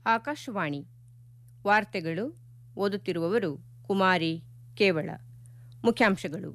ಆಕಾಶವಾಣಿ ವಾರ್ತೆಗಳು ಓದುತ್ತಿರುವವರು ಕುಮಾರಿ ಕೇವಳ ಮುಖ್ಯಾಂಶಗಳು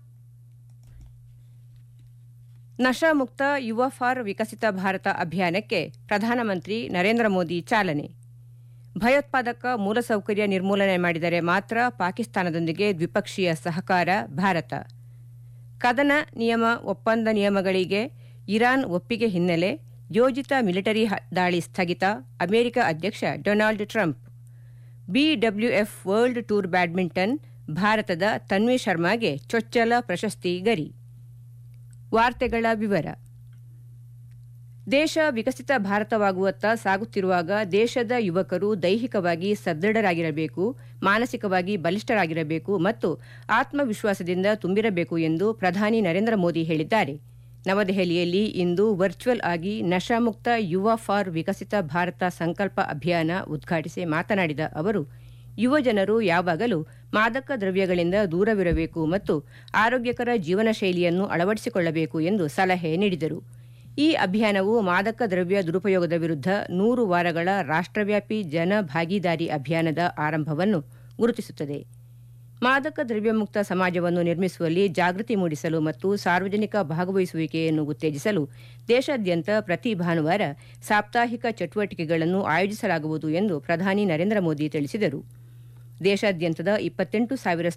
ನಶಾಮುಕ್ತ ಯುವ ಫಾರ್ ವಿಕಸಿತ ಭಾರತ ಅಭಿಯಾನಕ್ಕೆ ಪ್ರಧಾನಮಂತ್ರಿ ನರೇಂದ್ರ ಮೋದಿ ಚಾಲನೆ ಭಯೋತ್ಪಾದಕ ಮೂಲಸೌಕರ್ಯ ನಿರ್ಮೂಲನೆ ಮಾಡಿದರೆ ಮಾತ್ರ ಪಾಕಿಸ್ತಾನದೊಂದಿಗೆ ದ್ವಿಪಕ್ಷೀಯ ಸಹಕಾರ ಭಾರತ ಕದನ ನಿಯಮ ಒಪ್ಪಂದ ನಿಯಮಗಳಿಗೆ ಇರಾನ್ ಒಪ್ಪಿಗೆ ಹಿನ್ನೆಲೆ ಯೋಜಿತ ಮಿಲಿಟರಿ ದಾಳಿ ಸ್ಥಗಿತ ಅಮೆರಿಕ ಅಧ್ಯಕ್ಷ Donald Trump BWF world tour badminton ಭಾರತದ ತನ್ವಿ ಶರ್ಮಾಗೆ ಚೊಚ್ಚಲ ಪ್ರಶಸ್ತಿ ಗರಿ ವಾರ್ತೆಗಳ ವಿವರ ದೇಶ ವಿಕಸಿತ ಭಾರತವಾಗುವತ್ತ ಸಾಗುತ್ತಿರುವಾಗ ದೇಶದ ಯುವಕರು ದೈಹಿಕವಾಗಿ ಸದೃಢರಾಗಿರಬೇಕು ಮಾನಸಿಕವಾಗಿ ಬಲಿಷ್ಠರಾಗಿರಬೇಕು ಮತ್ತು ಆತ್ಮವಿಶ್ವಾಸದಿಂದ ತುಂಬಿರಬೇಕು ಎಂದು ಪ್ರಧಾನಿ ನರೇಂದ್ರ ಮೋದಿ ಹೇಳಿದ್ದಾರೆ ನವದೆಹಲಿಯಲ್ಲಿ ಇಂದು ವರ್ಚುವಲ್ ಆಗಿ ನಶಾಮುಕ್ತ ಯುವ ಫಾರ್ ವಿಕಸಿತ ಭಾರತ ಸಂಕಲ್ಪ ಅಭಿಯಾನ ಉದ್ಘಾಟಿಸಿ ಮಾತನಾಡಿದ ಅವರು ಯುವಜನರು ಯಾವಾಗಲೂ ಮಾದಕ ದ್ರವ್ಯಗಳಿಂದ ದೂರವಿರಬೇಕು ಮತ್ತು ಆರೋಗ್ಯಕರ ಜೀವನ ಶೈಲಿಯನ್ನು ಅಳವಡಿಸಿಕೊಳ್ಳಬೇಕು ಎಂದು ಸಲಹೆ ನೀಡಿದರು ಈ ಅಭಿಯಾನವು ಮಾದಕ ದ್ರವ್ಯ ದುರುಪಯೋಗದ ವಿರುದ್ಧ ನೂರು ವಾರಗಳ ರಾಷ್ಟವ್ಯಾಪಿ ಜನ ಭಾಗೀದಾರಿ ಅಭಿಯಾನದ ಆರಂಭವನ್ನು ಗುರುತಿಸುತ್ತದೆ ಮಾದಕ ದ್ರವ್ಯಮುಕ್ತ ಸಮಾಜವನ್ನು ನಿರ್ಮಿಸುವಲ್ಲಿ ಜಾಗೃತಿ ಮೂಡಿಸಲು ಮತ್ತು ಸಾರ್ವಜನಿಕ ಭಾಗವಹಿಸುವಿಕೆಯನ್ನು ಉತ್ತೇಜಿಸಲು ದೇಶಾದ್ಯಂತ ಪ್ರತಿ ಭಾನುವಾರ ಸಾಪ್ತಾಹಿಕ ಚಟುವಟಿಕೆಗಳನ್ನು ಆಯೋಜಿಸಲಾಗುವುದು ಎಂದು ಪ್ರಧಾನಿ ನರೇಂದ್ರ ಮೋದಿ ತಿಳಿಸಿದರು ದೇಶಾದ್ಯಂತದ ಇಪ್ಪತ್ತೆಂಟು ಸಾವಿರ